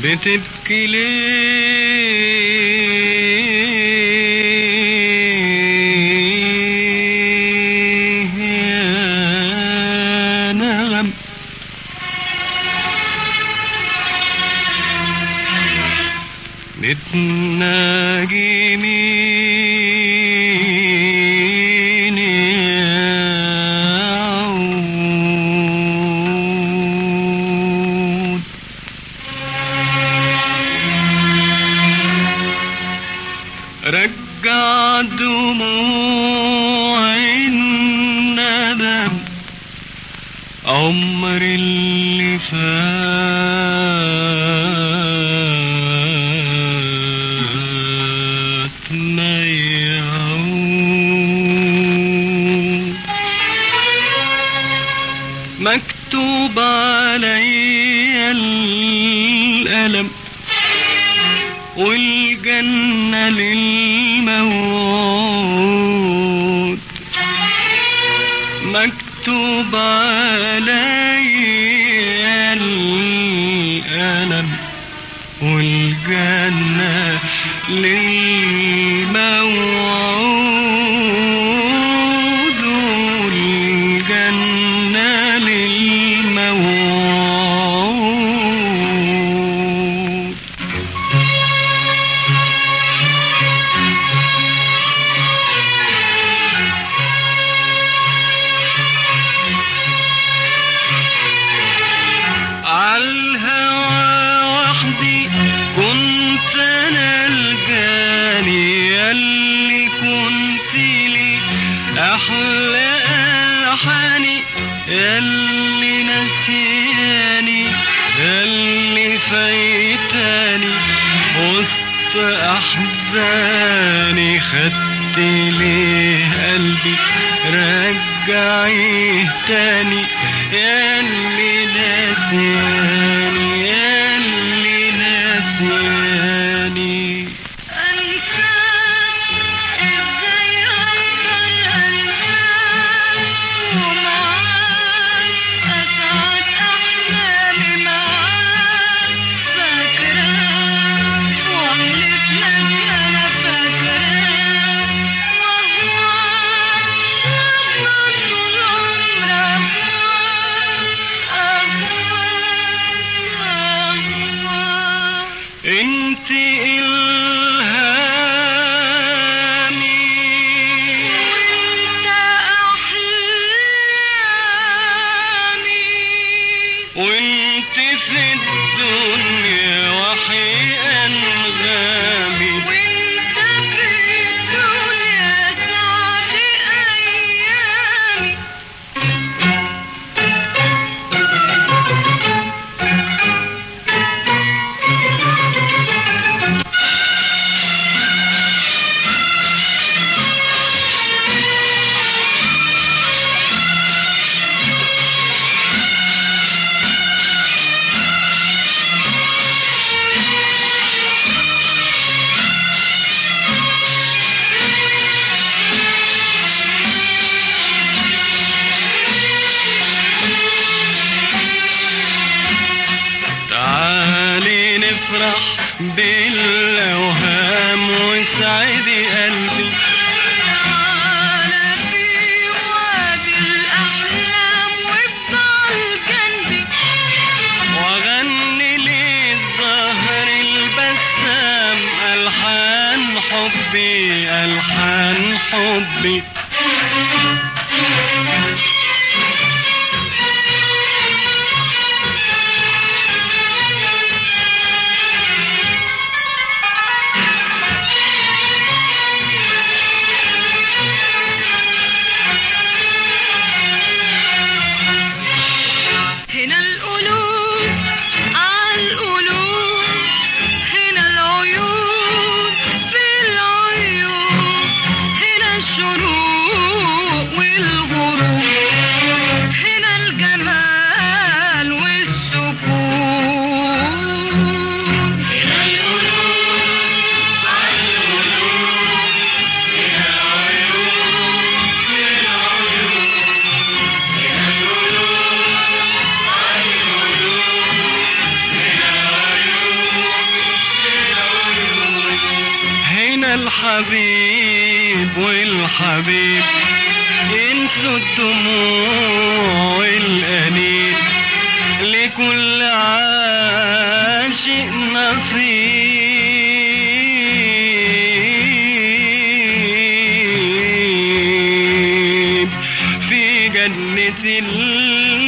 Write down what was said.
بتبكي ليه يا نغم بتناجي مين يا عود رجع دموع الندم عمر اللي فات ما يعود مكتوب علي الألم والجنة للموت مكتوب علي الألم والجنة للموعود والجنة للموعود عالهوى وحدي كنت انا الجاني ياللي كنت لي احلى الحاني ياللي نسياني ياللي فايتاني وسط احزاني خدت ليه قلبي رجعيه تاني ياللي ناسياني ياللي ناسياني أنساك إزاي أقدر أنساك ومعاك أسعد أحلامي معاك فاكراك وأحلف لك أنا فاكراك وأهواك وأفضل طول عمري أهواك أهواك انت الهامي وانت احلامي وانت في الدنيا وحي انغامي وانت في الدنيا سعد ايامي تعالي نفرح بالاوهام وسعدي قلبي تعالى في وادي الاحلام وافضل جنبي واغني للظهر البسام الحان حبي الحان حبي هنا القلوب عالقلوب هنا العيون في العيون هنا الشروق الحبيب والحبيب ينسوا الدموع والأنين لكل عاشق نصيب في جنة